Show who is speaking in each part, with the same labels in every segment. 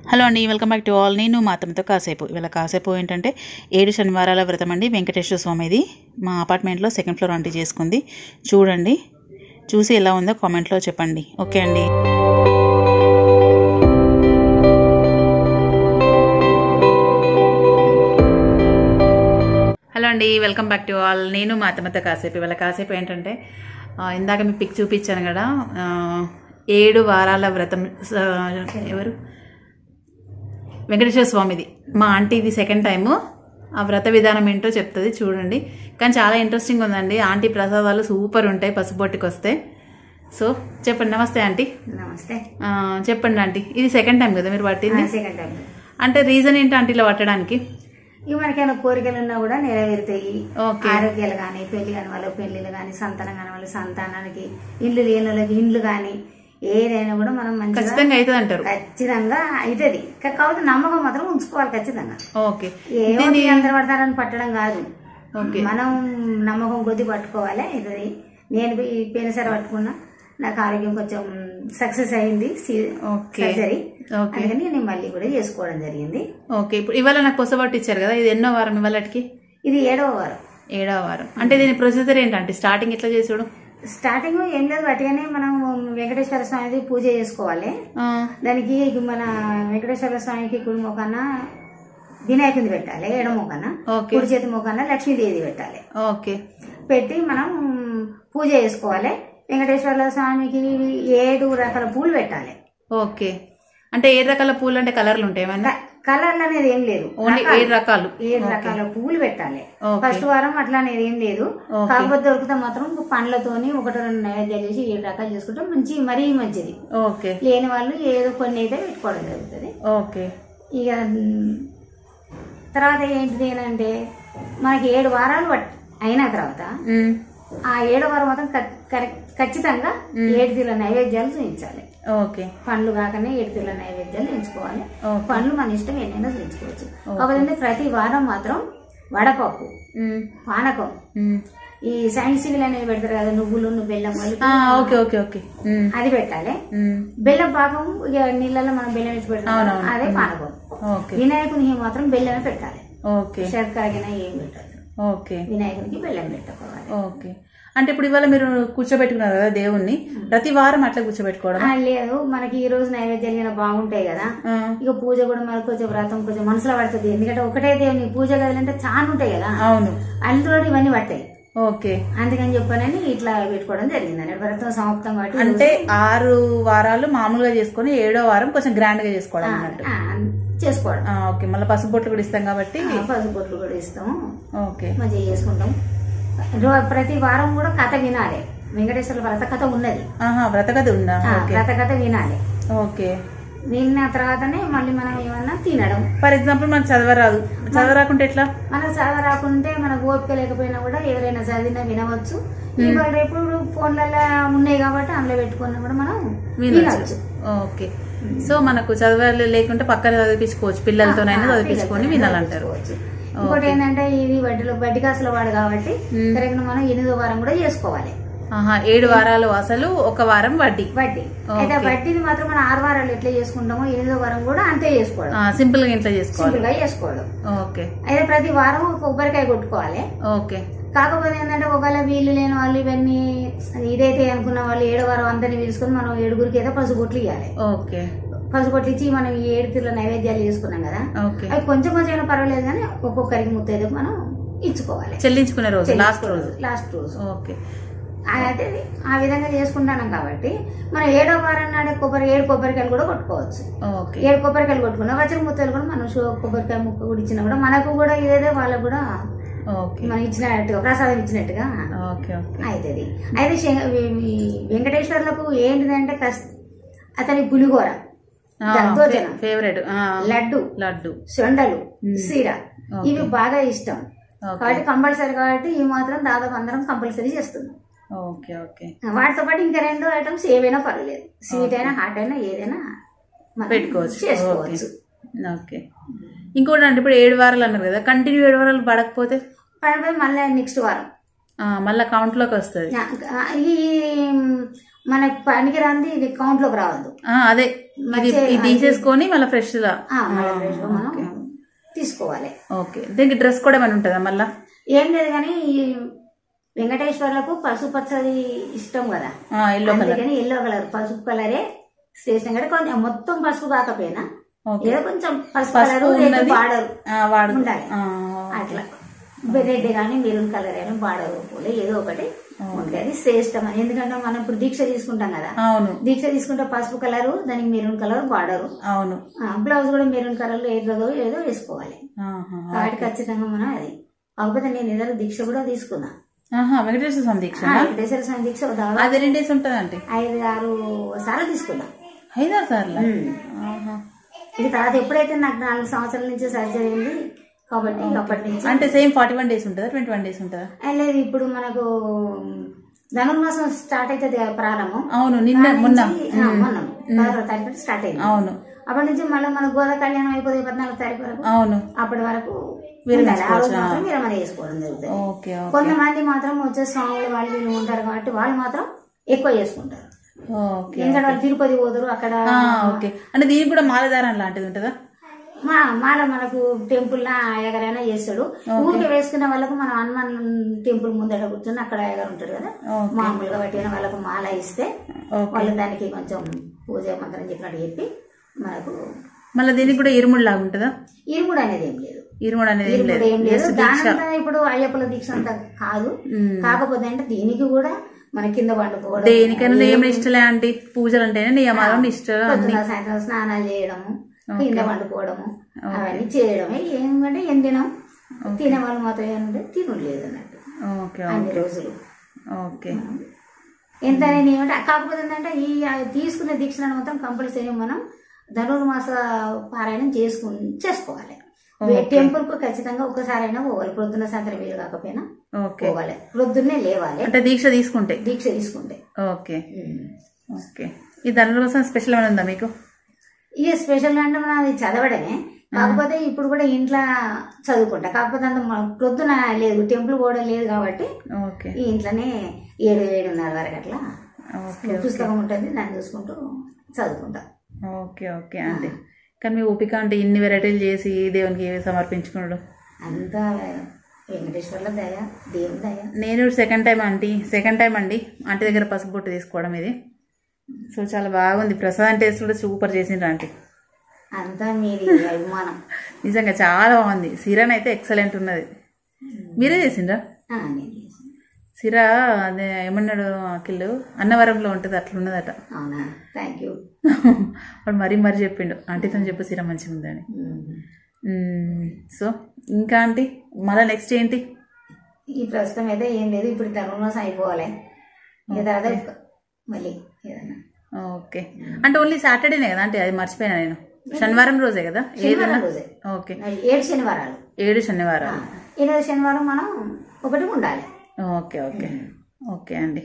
Speaker 1: Hello అండి welcome back to all నేను మాతంతో కాసేపు ఇవాళ కాసేపు ఏంటంటే ఏడు శనివారాల వ్రతం అండి వెంకటేశ్వర స్వామిది మా అపార్ట్మెంట్లో సెకండ్ ఫ్లోర్ ఆంటీ చేసుకుంది చూడండి చూసి ఎలా ఉందో కామెంట్లో చెప్పండి ఓకే అండి హలో అండి వెల్కమ్ బ్యాక్ టు ఆల్ నేను మా అత్తమ్మతో కాసేపు ఇవాళ కాసేపు ఏంటంటే ఆ, ఇందాక మీకు పిక్ చూపించాను కదా ఆ, ఏడు వారాల వ్రతం స- ఎవరు వెంకటేశ్వర స్వామిది మా ఆంటీ ఇది సెకండ్ టైము ఆ వ్రత విధానం ఏంటో చెప్తుంది చూడండి కానీ చాలా ఇంట్రెస్టింగ్ ఉందండి ఆంటీ ప్రసాదాలు సూపర్ ఉంటాయి పసుపొట్టుకు వస్తే సో చెప్పండి నమస్తే ఆంటీ
Speaker 2: నమస్తే
Speaker 1: ఆ, చెప్పండి ఆంటీ ఇది సెకండ్ టైం కదా మీరు పట్టింది
Speaker 2: సెకండ్ టైం
Speaker 1: అంటే రీజన్ ఏంటి ఆంటీ ఇలా పట్టడానికి
Speaker 2: ఇవి మనకేమైనా కోరికలు ఉన్నా కూడా నెరవేరుతాయి
Speaker 1: ఓకే.
Speaker 2: ఆరోగ్యాలు కానీ పెళ్లి కాని వాళ్ళ పెళ్లిళ్ళు కానీ సంతానం కాని వాళ్ళ సంతానానికి ఇల్లు లేని వాళ్ళకి ఇండ్లు కానీ ఏదైనా కూడా మనం మంచిగా
Speaker 1: ఖచ్చితంగా అవుతుంది అంటారు
Speaker 2: ఖచ్చితంగా అవుతుంది కాకపోతే నమ్మకం మాత్రం ఉంచుకోవాలి ఖచ్చితంగా
Speaker 1: ఓకే
Speaker 2: ఏమో అందరు పడతారని పట్టడం కాదు
Speaker 1: ఓకే.
Speaker 2: మనం నమ్మకం కొద్ది పట్టుకోవాలి అవుతుంది నేను ఈ పోయినసారి పట్టుకున్నా నాకు ఆరోగ్యం కొంచెం సక్సెస్ అయింది
Speaker 1: ఓకే.
Speaker 2: Surgery
Speaker 1: okay.
Speaker 2: అందుకని నేను మళ్ళీ కూడా చేసుకోవడం జరిగింది
Speaker 1: ఓకే ఇప్పుడు ఇవాళ నాకు పొసబట్టు ఇచ్చారు కదా ఇది ఎన్నో వారం ఇవాళకి
Speaker 2: ఇది ఏడవ వారం
Speaker 1: ఏడవ వారం అంటే దీని ప్రొసీజర్ ఏంటంటే స్టార్టింగ్ ఎట్లా చేసుడు
Speaker 2: స్టార్టింగ్ ఏం లేదు వాటిగానే మనం వెంకటేశ్వర స్వామిది పూజ చేసుకోవాలి
Speaker 1: ఆ,
Speaker 2: దానికి మన వెంకటేశ్వర స్వామికి కుడి మోకన్న వినాయకుడిని పెట్టాలి ఎడ మోకన్న
Speaker 1: ఓకే.
Speaker 2: కుడి చేతి మోకన్న లక్ష్మీదేవి పెట్టాలి
Speaker 1: ఓకే
Speaker 2: పెట్టి మనం పూజ చేసుకోవాలి వెంకటేశ్వర స్వామికి ఏడు రకాల పూలు పెట్టాలి
Speaker 1: ఓకే అంటే ఏ రకాల పూలు అంటే కలర్లు ఉంటాయి ఏమన్నా
Speaker 2: క- కలర్లు అనేది ఏం లేదు
Speaker 1: ఓన్లీ
Speaker 2: రకాలు.
Speaker 1: ఏడు రకాలు
Speaker 2: ఏడు రకాల పువ్వులు పెట్టాలి
Speaker 1: ఓకే.
Speaker 2: ఫస్ట్ వారం అట్లా అనేది ఏం లేదు
Speaker 1: ఓకే.
Speaker 2: కాకపోతే దొరికితే మాత్రం పండ్లతోని ఒకటి రెండు నైవేద్యాలు చేసి ఏడు రకాలు చేసుకుంటే మంచి మరీ మంచిది
Speaker 1: ఓకే
Speaker 2: లేని వాళ్ళు ఏదో కొన్ని అయితే పెట్టుకోవడం జరుగుతుంది
Speaker 1: ఓకే
Speaker 2: ఇక మ్, తర్వాత ఏంటిది అంటే మనకి ఏడు వారాలు పట్- అయిన తర్వాత
Speaker 1: ఉమ్,
Speaker 2: ఆ ఏడో వారం మాత్రం ఖ- కరెక్ట్ ఖచ్చితంగా ఏడు తీర్ల నైవేద్యాలు చూపించాలి
Speaker 1: ఓకే
Speaker 2: పండ్లు కాకనే ఏడు తీర్ల నైవేద్యాలు ఎంచుకోవాలి
Speaker 1: ఓకే.
Speaker 2: పండ్లు మన ఇష్టం ఎన్నైనా చూపించుకోవచ్చు కాకపోతే ప్రతి వారం మాత్రం వడపప్పు
Speaker 1: ఉమ్,
Speaker 2: పానకం
Speaker 1: ఉమ్.
Speaker 2: ఈ సైన్స్ సివిల్ అనేది పెడతారు కదా నువ్వులు నువ్వు బెల్లం వాళ్ళు
Speaker 1: ఆ, ఓకే ఓకే ఓకే ఉమ్,
Speaker 2: అది పెట్టాలి
Speaker 1: ఉమ్,
Speaker 2: బెల్లం పాకం ఇక నీళ్ళలో మనం బెల్లం వేసి పెడతాం కదా,
Speaker 1: అవునవును.
Speaker 2: అదే పానకం
Speaker 1: ఓకే
Speaker 2: వినాయకునికి మాత్రం బెల్లమే పెట్టాలి
Speaker 1: ఓకే
Speaker 2: శర్కర గిన ఏం పెట్టదు
Speaker 1: ఓకే
Speaker 2: వినాయకునికి బెల్లం పెట్టుకోవాలి
Speaker 1: ఓకే అంటే ఇప్పుడు ఇవాళ మీరు కూర్చోబెట్టుకున్నారు కదా దేవుణ్ణి ప్రతి వారం అట్లా కూర్చోబెట్టుకోవడం
Speaker 2: ఆ, లేదు మనకి ఈ రోజు నైవేద్యాలు గిన బాగుంటాయి కదా
Speaker 1: ఆ,
Speaker 2: ఇక పూజ కూడా మనకు కొంచెం వ్రతం కొంచెం మనసులో పడుతుంది ఎందుకంటే ఒకటే దేవుని పూజ గదులంటే చాలా ఉంటాయి కదా
Speaker 1: అవును
Speaker 2: అందులో ఇవన్నీ పట్టాయి
Speaker 1: ఓకే
Speaker 2: అందుకని చెప్పానని ఇట్లా పెట్టుకోవడం జరిగింది అన్నట్టు వ్రతం సమాప్తం కాబట్టి
Speaker 1: అంటే ఆరు వారాలు మామూలుగా చేసుకొని ఏడో వారం కొంచెం గ్రాండ్ గా చేసుకోవడం అన్నట్టు
Speaker 2: ఆ, చేసుకోవడం
Speaker 1: ఆ, ఓకే మళ్ళీ పసుపు బొట్లు కూడా ఇస్తాం కాబట్టి
Speaker 2: ఆ, పసుపు బొట్లు కూడా ఇస్తాము
Speaker 1: ఓకే
Speaker 2: మంచిగా చేసుకుంటాం రో- ప్రతి వారం కూడా కథ వినాలి వెంకటేశ్వర వ్రత కథ ఉన్నది
Speaker 1: ఆహా వ్రత కథ ఉందా
Speaker 2: ఆ,
Speaker 1: ఓకే
Speaker 2: వ్రత కథ వినాలి
Speaker 1: ఓకే
Speaker 2: విన్న తర్వాతనే మళ్ళీ మనం ఏమన్నా తినడం
Speaker 1: ఫర్ ఎగ్జాంపుల్ మనకు చదవరాదు చదవరాకుంటే ఎట్లా
Speaker 2: మనకు చదవ రాకుంటే మనకు ఓపిక లేకపోయినా కూడా ఎవరైనా చదివినా వినవచ్చు ఇవాళ రేపు ఫోన్లలో ఉన్నాయి కాబట్టి అందులో పెట్టుకున్నా కూడా మనం
Speaker 1: వినొచ్చు
Speaker 2: వినవచ్చు
Speaker 1: ఓకే సో మనకు చదవాలి లేకుంటే పక్కన చదివించుకోవచ్చు పిల్లలతోనైనా చదివించుకొని వినాలంటారు
Speaker 2: ఇంకోటి ఏంటంటే ఇది వడ్డీలో వడ్డీ కాసుల వాడు కాబట్టి కరెక్ట్ మనం ఎనిమిదో వారం కూడా చేసుకోవాలి
Speaker 1: ఆహా ఏడు వారాలు అసలు ఒక వారం వడ్డీ
Speaker 2: వడ్డీ అయితే ఆ వడ్డీని మాత్రం మనం ఆరు వారాలు ఎట్లా చేసుకుంటామో ఎనిమిదో వారం కూడా అంతే చేసుకోవడం
Speaker 1: ఆ, సింపుల్ గా ఇంట్లో చేసుకోవాలి
Speaker 2: సింపుల్ గా చేసుకోవడం
Speaker 1: ఓకే
Speaker 2: అయితే ప్రతి వారం ఒక కొబ్బరికాయ కొట్టుకోవాలి
Speaker 1: ఓకే
Speaker 2: కాకపోతే ఏంటంటే ఒకవేళ వీళ్ళు లేని వాళ్ళు ఇవన్నీ ఇదైతే అనుకున్న వాళ్ళు ఏడో వారం అందరినీ పిలుచుకొని మనం ఏడుగురికి ఏదో పసుగొట్లు ఇవ్వాలి
Speaker 1: ఓకే
Speaker 2: పసుగొట్లు ఇచ్చి మనం ఈ ఏడు తీర్ల నైవేద్యాలు చేసుకున్నాం కదా
Speaker 1: ఓకే
Speaker 2: అవి కొంచెం కొంచెం పర్వాలేదు కానీ ఒక్కొక్కరికి ముత్తైదు మనం ఇచ్చుకోవాలి
Speaker 1: చెల్లించుకునే రోజు లాస్ట్ రోజు
Speaker 2: లాస్ట్ రోజు
Speaker 1: ఓకే
Speaker 2: అయితే ఆ విధంగా చేసుకుంటాం కాబట్టి మనం ఏడో వారం నాడే కొబ్బరి ఏడు కొబ్బరికాయలు కూడా కొట్టుకోవచ్చు
Speaker 1: ఓకే
Speaker 2: ఏడు కొబ్బరికాయలు కొట్టుకున్నా వచ్చిన ముత్తలు కూడా మనం షో కొబ్బరికాయ ముక్క కూడా ఇచ్చినా కూడా మనకు కూడా ఇదేదే వాళ్ళకు కూడా
Speaker 1: ఓకే
Speaker 2: మనం ఇచ్చినట్టుగా ప్రసాదం ఇచ్చినట్టుగా
Speaker 1: ఓకే ఓకే
Speaker 2: అవుతుంది అయితే శంక- ఈ వెంకటేశ్వర్లకు ఏంటిదంటే కస్ అతని పులిహోర దద్దోజనం
Speaker 1: ఫేవరెట్
Speaker 2: లడ్డు
Speaker 1: లడ్డు
Speaker 2: సొండలు సీర
Speaker 1: ఓకే.
Speaker 2: ఇవి బాగా ఇష్టం
Speaker 1: ఓకే
Speaker 2: కాబట్టి కంపల్సరీ కాబట్టి ఈ మాత్రం దాదాపు అందరం కంపల్సరీ చేస్తున్నాం
Speaker 1: ఓకే ఓకే
Speaker 2: వాటితో పాటు ఇంకా రెండు ఐటమ్స్ ఏవైనా పర్వాలేదు స్వీట్ అయినా హాట్ అయినా ఏదైనా మనం
Speaker 1: పెట్టుకోవచ్చు
Speaker 2: చేసుకోవచ్చు
Speaker 1: ఓకే ఇంకోటి అంటే ఇప్పుడు ఏడు వారాలు అన్నారు కదా కంటిన్యూ ఏడు వారాలు పడకపోతే
Speaker 2: పడిపోయి మళ్ళీ నెక్స్ట్ వారం
Speaker 1: ఆ, మళ్ళా కౌంట్లోకి వస్తుంది
Speaker 2: ఆ, ఈ మనకి పనికి రాంది ఇది కౌంట్ లోకి రావద్దు
Speaker 1: ఆ, అదే ఇది
Speaker 2: మంచి-
Speaker 1: ఇది తీసేసుకొని మళ్ళీ ఫ్రెష్గా
Speaker 2: ఆ, మళ్ళీ fresh గా మనం తీసుకోవాలి
Speaker 1: ఓకే దీనికి డ్రెస్ కూడా ఏమైనా ఉంటుందా మళ్ళా
Speaker 2: ఏం లేదు కానీ ఈ వెంకటేశ్వర్లకు పసుపు పచ్చది ఇష్టం కదా
Speaker 1: ఎల్లో కలర్
Speaker 2: అందుకని ఎల్లో కలర్ పసుపు కలరే స్టేషన్ కంటే కొంచెం మొత్తం పసుపు కాకపోయినా
Speaker 1: ఓకే
Speaker 2: ఏదో కొంచెం పసుపు
Speaker 1: పసుపు
Speaker 2: కలర్
Speaker 1: ఉన్నది.
Speaker 2: బార్డర్
Speaker 1: వాడు
Speaker 2: ఉండాలి
Speaker 1: ఆ,
Speaker 2: అట్లా రెడ్ కానీ మెరూన్ కలర్ కానీ బార్డర్ పూలే ఏదో ఒకటి ఉంటుంది అది శ్రేష్టం అని ఎందుకంటే మనం ఇప్పుడు దీక్ష తీసుకుంటాం కదా
Speaker 1: అవును
Speaker 2: దీక్ష తీసుకుంటే పసుపు కలరు దానికి మెరూన్ కలర్ బార్డరు
Speaker 1: అవును
Speaker 2: బ్లౌజ్ కూడా మెరూన్ కలర్ లో ఏదో ఏదో వేసుకోవాలి
Speaker 1: ఆహా.
Speaker 2: కాబట్టి ఖచ్చితంగా మనం అది కాకపోతే నేను ఏదో దీక్ష కూడా తీసుకున్నా
Speaker 1: ఆహా, వెంకటేశ్వర స్వామి దీక్ష
Speaker 2: ఆ, వెంకటేశ్వర స్వామి దీక్ష ఒక దాదాపు
Speaker 1: అది ఎన్ని డేస్ ఉంటుంది అంటే
Speaker 2: ఐదు ఆరు సార్లు తీసుకున్నా
Speaker 1: ఐదా సార్లు
Speaker 2: ఉమ్.
Speaker 1: ఆహా.
Speaker 2: ఇక తర్వాత ఎప్పుడైతే నాకు నాలుగు సంవత్సరాల నుంచి సర్జరీ అయింది కాబట్టి అప్పటి నుంచి
Speaker 1: అంటే సేమ్ ఫార్టీ వన్ డేస్ ఉంటుందా ట్వంటీ వన్ డేస్ ఉంటుందా
Speaker 2: ఆ, లేదు ఇప్పుడు మనకు ధనుర్మాసం స్టార్ట్ అవుతుంది కదా ప్రారంభం
Speaker 1: అవును నిన్న మొన్న
Speaker 2: ఆ, మొన్న పదహారో తారీఖు స్టార్ట్ అయింది
Speaker 1: అవును
Speaker 2: అప్పటి నుంచి మళ్ళీ మన గోదా కళ్యాణం అయిపోతుంది పద్నాలుగు తారీఖు వరకు
Speaker 1: అవును
Speaker 2: అప్పటి వరకు
Speaker 1: విరమణ
Speaker 2: ఉండాలి. ఆ రోజు మాత్రం విరమణ చేసుకోవడం జరుగుతుంది
Speaker 1: ఓకే ఓకే
Speaker 2: కొంతమంది మాత్రం వచ్చే స్వాములు వాళ్ళు వీళ్ళు ఉంటారు కాబట్టి వాళ్ళు మాత్రం ఎక్కువ చేసుకుంటారు
Speaker 1: ఓకే
Speaker 2: ఎందుకంటే వాళ్ళు తిరుపతి పోదురు అక్కడ
Speaker 1: ఆ, ఓకే అంటే దీనికి కూడా మాలదారం లాంటిది ఉంటుందా
Speaker 2: మా మాల మనకు టెంపుల్ లా అయ్యగారైనా చేస్తాడు ఊరికి వేసుకునే వాళ్ళకు మనం హనుమాన్ టెంపుల్ ముందట కూర్చొని అక్కడ అయ్యగారు ఉంటాడు కదా
Speaker 1: ఓకే.
Speaker 2: మామూలుగా పట్టిన వాళ్ళకు మాల ఇస్తే
Speaker 1: ఓకే
Speaker 2: వాళ్ళు దానికి కొంచెం పూజ మంత్రం చెప్పినట్టు చెప్పి మనకు
Speaker 1: మళ్ళీ దీనికి కూడా ఇరుముడు లాగా ఉంటుందా
Speaker 2: ఇరుముడు అనేది ఏం లేదు
Speaker 1: ఇరుముడు అనేది ఏం
Speaker 2: ఇరుముడు
Speaker 1: లేదు
Speaker 2: ఏం లేదు
Speaker 1: Just దీక్ష
Speaker 2: దానంతా ఇప్పుడు అయ్యప్పల దీక్ష అంతా కాదు
Speaker 1: ఉమ్.
Speaker 2: కాకపోతే అంటే దీనికి కూడా మన కింద పండుకోవడం
Speaker 1: దేనికైనా నియమ నిష్టలే ఆంటీ పూజలు అంటేనే నియమాలు నిష్టలు అన్ని
Speaker 2: పొద్దున సాయంత్రం స్నానాలు చేయడము కింద వండుకోవడము అవన్నీ చేయడమే ఏమంటే ఏం తినం తినే వాళ్ళు మాత్రం ఏమంటే తినలేదు అన్నట్టు
Speaker 1: ఓకే
Speaker 2: అన్ని రోజులు
Speaker 1: ఓకే
Speaker 2: ఎంత అనేది ఏమంటే కాకపోతే ఏంటంటే ఈ ఆ తీసుకునే దీక్షను మాత్రం కంపల్సరీ మనం ధనుర్మాస పారాయణం చేసుకు చేసుకోవాలి టెంపుల్ కు ఖచ్చితంగా ఒక్కసారైనా పోవాలి ప్రొద్దున సాయంత్రం వీలు కాకపోయినా
Speaker 1: ఓకే
Speaker 2: పోవాలి ప్రొద్దున్నే లేవాలి
Speaker 1: అంటే దీక్ష తీసుకుంటే
Speaker 2: దీక్ష తీసుకుంటే
Speaker 1: ఓకే ఓకే ఈ ధనుర్మాసం స్పెషల్ ఏమైనా ఉందా మీకు
Speaker 2: ఇక స్పెషల్ అంటే మనం అది చదవడమే కాకపోతే ఇప్పుడు కూడా ఇంట్లో చదువుకుంటా కాకపోతే అంత మన- ప్రొద్దున లేదు టెంపుల్ కూడా లేదు కాబట్టి
Speaker 1: ఓకే
Speaker 2: ఈ ఇంట్లోనే ఏడు ఏడున్నర వరకు అట్లా
Speaker 1: ఓకే
Speaker 2: పుస్తకం ఉంటుంది దాన్ని చూసుకుంటూ చదువుకుంటా
Speaker 1: ఓకే ఓకే ఆంటీ కానీ మీ ఓపిక అంటే ఇన్ని వెరైటీలు చేసి దేవునికి సమర్పించుకున్నాడు
Speaker 2: అంతా వెంకటేశ్వర్ల దయ దేవుని దయ
Speaker 1: నేను second time aunty second time అండి ఆంటీ దగ్గర పసుపు బొట్టు తీసుకోవడం ఇది సో చాలా బాగుంది ప్రసాదం టేస్ట్ కూడా సూపర్ చేసిండ్రు ఆంటీ
Speaker 2: అంతా మీది అభిమానం
Speaker 1: నిజంగా చాలా బాగుంది సిరాన్ అయితే ఎక్సలెంట్ ఉన్నది మీరే చేసిండ్రా
Speaker 2: ఆ, నేను చేశాను.
Speaker 1: సిరా అదే ఏమన్నాడు అఖిల్ అన్నవరంలో ఉంటుంది అట్లా ఉన్నదట
Speaker 2: అవునా థ్యాంక్ యూ
Speaker 1: వాడు మరీ మరీ చెప్పిండు ఆంటీతో చెప్పు సిరా మంచిగా ఉందని మ్మ్. సో ఇంకా ఆంటీ మళ్ళీ నెక్స్ట్ ఏంటి
Speaker 2: ఈ ప్రస్తుతం అయితే ఏం లేదు ఇప్పుడు ధనుర్మాసం అయిపోవాలి ఇక తర్వాత మళ్ళీ ఏదైనా
Speaker 1: ఓకే అంటే ఓన్లీ సాటర్డేనే కదా అంటే అది మర్చిపోయినా నేను శనివారం రోజే కదా ఏదైనా
Speaker 2: శనివారం రోజే
Speaker 1: ఓకే
Speaker 2: ఏడు శనివారాలు
Speaker 1: ఏడు శనివారాలు
Speaker 2: ఎనిమిది శనివారం మనం ఒకటి ఉండాలి
Speaker 1: ఓకే ఓకే ఓకే అండి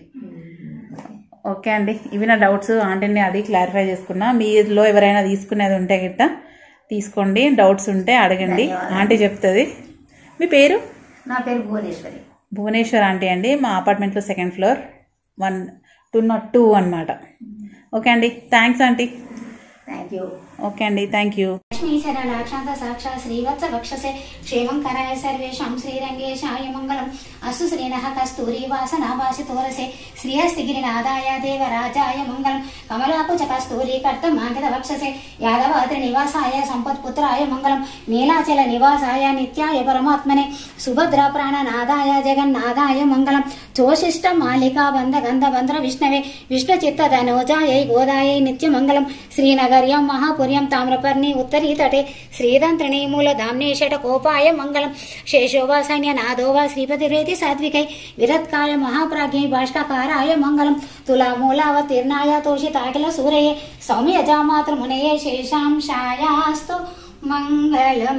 Speaker 1: ఓకే అండి ఇవి నా డౌట్స్ ఆంటీని అడిగి క్లారిఫై చేసుకున్నా మీలో ఎవరైనా తీసుకునేది ఉంటే గిట్ట తీసుకోండి డౌట్స్ ఉంటే అడగండి ఆంటీ చెప్తుంది మీ పేరు
Speaker 2: నా పేరు భువనేశ్వరి
Speaker 1: భువనేశ్వర్ ఆంటీ అండి మా అపార్ట్మెంట్లో second floor one two not two అనమాట ఓకే అండి thanks aunty
Speaker 2: thank you
Speaker 1: okay అండి థ్యాంక్ యూ
Speaker 3: లక్ష్మీశరణాక్షాంత సాక్షాత్ శ్రీవత్స వక్షసే క్షేమం కరాయ సర్వేషాం శ్రీరంగేశాయ మంగళం అస్సు శ్రీనః కస్తూరి వాసనావాసి తోరసే శ్రియస్తిగిరినాదాయ దేవరాజాయ మంగళం కమలాకుచ కస్తూరి కర్తం మాంకిత వక్షసే యాదవాద్రి నివాసాయ సంపత్పుత్రాయ మంగళం నీలాచల నివాసాయ నిత్యాయ పరమాత్మనే సుభద్ర ప్రాణనాదాయ జగన్నాథాయ మంగళం చోశిష్ట మాలికా బంధ గంధ బంధ్ర విష్ణవే విష్ణు చిత్త ధనోజాయై గోదాయై నిత్యమంగళం శ్రీనగర్యం మహాపుర్యం తామ్రపర్ణి ఉత్తరీతటే శ్రీదంత్రిణి మూలధామ్నే షటకోపాయ మంగళం శేషోవాసైన్య నాదోవా శ్రీపతిరేతి సాత్వికై విరత్కాయ మహాప్రాజ్ఞై భాష్కకారాయ మంగళం తులామూలావతీర్ణాయ తోషితాకిల సూరయే సౌమ్యజామాతృమునయే శేషాంశాయాస్తు మంగళం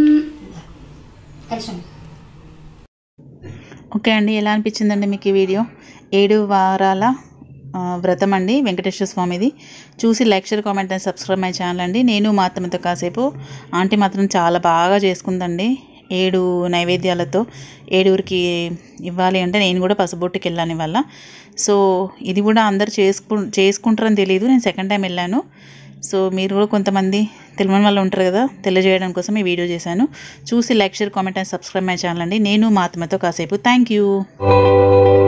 Speaker 3: కలిసి
Speaker 1: ఓకే అండి ఎలా అనిపించిందండి మీకు ఈ వీడియో ఏడు వారాల ఆ, వ్రతం అండి వెంకటేశ్వర స్వామిది చూసి like share comment and subscribe my channel అండి నేను మా అత్తమ్మతో కాసేపు ఆంటీ మాత్రం చాలా బాగా చేసుకుందండి ఏడు నైవేద్యాలతో ఏడుగురికి ఇవ్వాలి అంటే నేను కూడా పసుబొట్టుకి వెళ్ళాను ఇవాళ సో ఇది కూడా అందరు చేసుకు చేసుకుంటారని తెలియదు నేను సెకండ్ టైం వెళ్ళాను సో మీరు కూడా కొంతమంది తెలియని వాళ్ళు ఉంటారు కదా తెలియజేయడం కోసం ఈ వీడియో చేశాను చూసి like share comment and subscribe my channel అండి నేను మా ఆత్మతో కాసేపు థ్యాంక్ యూ